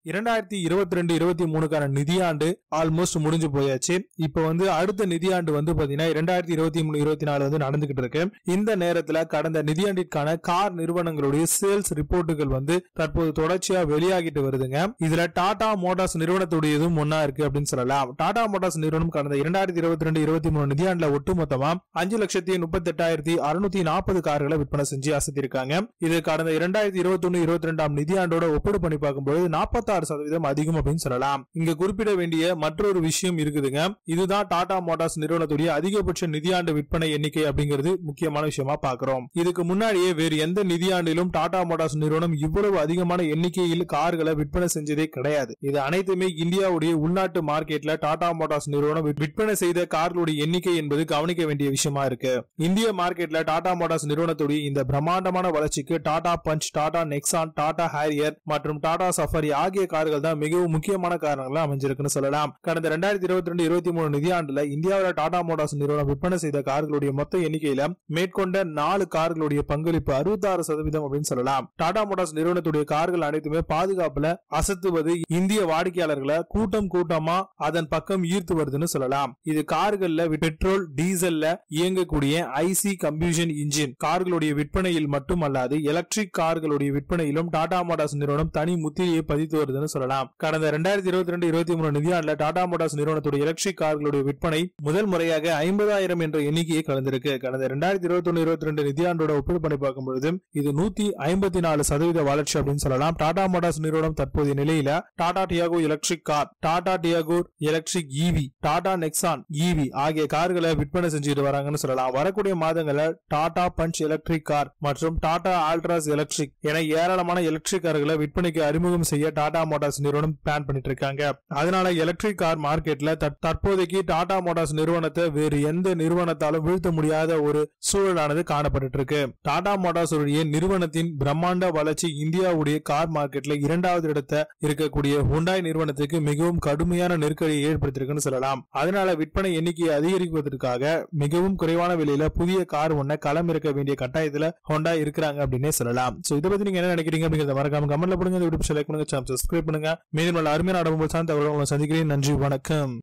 இரண்டாயிரத்தி இருபத்தி ரெண்டு இருபத்தி மூணுக்கான நிதியாண்டு ஆல்மோஸ்ட் முடிஞ்சு போயாச்சு இப்ப வந்து அடுத்த நிதியாண்டு வந்து பாத்தீங்கன்னா இரண்டாயிரத்தி இருபத்தி மூணு இருபத்தி நாலு வந்து நடந்துகிட்டு இருக்கு இந்த நேரத்துல கடந்த நிதியாண்டிற்கான கார் நிறுவனங்களுடைய சேல்ஸ் ரிப்போர்ட்டுகள் வந்து தற்போது தொடர்ச்சியா வெளியாகிட்டு வருதுங்க இதுல டாடா மோட்டார்ஸ் நிறுவனத்துடையதும் ஒன்னா இருக்கு அப்படின்னு சொல்லலாம் டாடா மோட்டார்ஸ் நிறுவனம் கடந்த இரண்டாயிரத்தி இருபத்தி ரெண்டு இருபத்தி மூணு நிதியாண்டுல ஒட்டுமொத்தமா அஞ்சு லட்சத்தி முப்பத்தி எட்டாயிரத்தி அறுநூத்தி நாற்பது கார்களை விற்பனை செஞ்சு அசத்திருக்காங்க இது கடந்த இரண்டாயிரத்தி இருபத்தி ஒன்னு இருபத்தி ரெண்டாம் நிதியாண்டோட ஒப்பிடு பண்ணி பார்க்கும்போது நாற்பத்தாறு சதவீதம் அதிகம் அப்படின்னு சொல்லலாம் இங்க குறிப்பிட வேண்டிய மற்றொரு விஷயம் இருக்குதுங்க இதுதான் டாடா மோட்டார்ஸ் நிறுவனத்துடைய அதிகபட்ச நிதியாண்டு விற்பனை எண்ணிக்கை அப்படிங்கிறது முக்கியமான விஷயமா பாக்குறோம் இதுக்கு முன்னாடியே வேறு எந்த நிதியாண்டிலும் டாடா மோட்டார்ஸ் நிறுவனம் இவ்வளவு அதிகமான எண்ணிக்கையில் கார்களை விற்பனை செஞ்சதே கிடையாது இது அனைத்துமே இந்தியாவுடைய உள்நாட்டு மார்க்கெட்ல டாடா மோட்டார்ஸ் நிறுவனம் விற்- விற்பனை செய்த கார்களுடைய எண்ணிக்கை என்பது கவனிக்க வேண்டிய விஷயமா இருக்கு இந்திய மார்க்கெட்ல டாடா மோட்டார்ஸ் நிறுவனத்துடைய இந்த பிரம்மாண்டமான வளர்ச்சிக்கு Tata Punch Tata Nexon Tata Harrier மற்றும் டாடா சஃபாரி ஆகிய கார்கள் தான் மிகவும் முக்கியமான காரணங்களா அமைஞ்சிருக்குன்னு சொல்லலாம் கடந்த ரெண்டாயிரத்தி இருபத்தி ரெண்டு இருபத்தி மூணு நிதியாண்டுல இந்தியாவில் டாடா மோட்டார்ஸ் நிறுவனம் விற்பனை செய்த கார்களுடைய மொத்த எண்ணிக்கையில மேற்கொண்ட நாலு கார்களுடைய பங்களிப்பு அறுபத்தாறு சதவீதம் அப்படின்னு சொல்லலாம் டாடா மோட்டார்ஸ் நிறுவனத்துடைய கார்கள் அனைத்துமே பாதுகாப்புல அசத்துவது இந்திய வாடிக்கையாளர்களை கூட்டம் கூட்டமா அதன் பக்கம் ஈர்த்து வருதுன்னு சொல்லலாம் இது கார்கள்ல பெட்ரோல் டீசல்ல இயங்கக்கூடிய ஐசி கம்பியூஷன் இன்ஜின் கார்களுடைய விற்பனையில் மட்டுமல்லாது எலக்ட்ரிக் கார்களுடைய விற்பனையிலும் டாடா மோட்டார்ஸ் நிறுவனம் தனி முத்திரையை பதித்து வருதுன்னு சொல்லலாம் கடந்த ரெண்டாயிரத்தி இருபத்தி ரெண்டு இருபத்தி மூணு நிதியாண்டுல டாடா மோட்டார்ஸ் நிறுவனத்துடைய எலக்ட்ரிக் கார்களுடைய விற்பனை முதல் முறையாக ஐம்பதாயிரம் என்ற எண்ணிக்கையை கலந்திருக்கு கடந்த ரெண்டாயிரத்தி இருபத்தி ஒன்னு இருபத்தி ரெண்டு நிதியாண்டோட ஒப்பீடு பண்ணி பார்க்கும்பொழுது இது நூத்தி ஐம்பத்தி நாலு சதவீத வளர்ச்சி அப்படின்னு சொல்லலாம் டாடா மோட்டார்ஸ் நிறுவனம் தற்போதைய நிலையில Tata Tiago electric car Tata Tiago electric EV Tata Nexon EV ஆகிய கார்களை விற்பனை செஞ்சுட்டு வராங்கன்னு சொல்லலாம் வரக்கூடிய மாதங்கள்ல டாடா பஞ்ச் எலக்ட்ரிக் கார் மற்றும் டாடா ஆல்ட்ராஸ் எலக்ட்ரிக் என ஏராளமான எலக்ட்ரிக் கார்களை விற்பனைக்கு அறிமுகம் செய்ய டாடா மோட்டார்ஸ் நிறுவனம் பிளான் பண்ணிட்டு இருக்காங்க அதனால எலக்ட்ரிக் கார் மார்க்கெட்ல தற்- தற்போதைக்கு டாடா மோட்டார்ஸ் நிறுவனத்தை வேறு எந்த நிறுவனத்தாலும் வீழ்த்த முடியாத ஒரு சூழலானது காணப்பட்டு இருக்கு டாடா மோட்டார்ஸ் உடைய நிறுவனத்தின் பிரம்மாண்ட வளர்ச்சி இந்தியாவுடைய கார் மார்க்கெட்ல இரண்டாவது இடத்தை இருக்கக்கூடிய ஹுண்டாய் நிறுவனத்துக்கு மிகவும் கடுமையான நெருக்கடியை ஏற்படுத்தியிருக்குன்னு சொல்லலாம் அதனால விற்பனை எண்ணிக்கையை அதிகரிப்பதற்காக மிகவும் குறைவான விலையில புதிய கார் ஒன்றை களம் இருக்க வேண்டிய கட்டாயத்துல ஹோண்டா இருக்கிறாங்க அப்படின்னே சொல்லலாம் சோ இதை பத்தி நீங்க என்ன நினைக்கிறீங்க அப்படிங்கறத மறக்காம கமெண்ட்ல போடுங்க இந்த வீடியோ லைக் பண்ணுங்க சப்ஸ்கிரைப் பண்ணுங்க மீண்டும் நல்ல அருமையான அனுபவம் சார்ந்த தகவல்களை உங்களை சந்திக்கிறேன் நன்றி வணக்கம்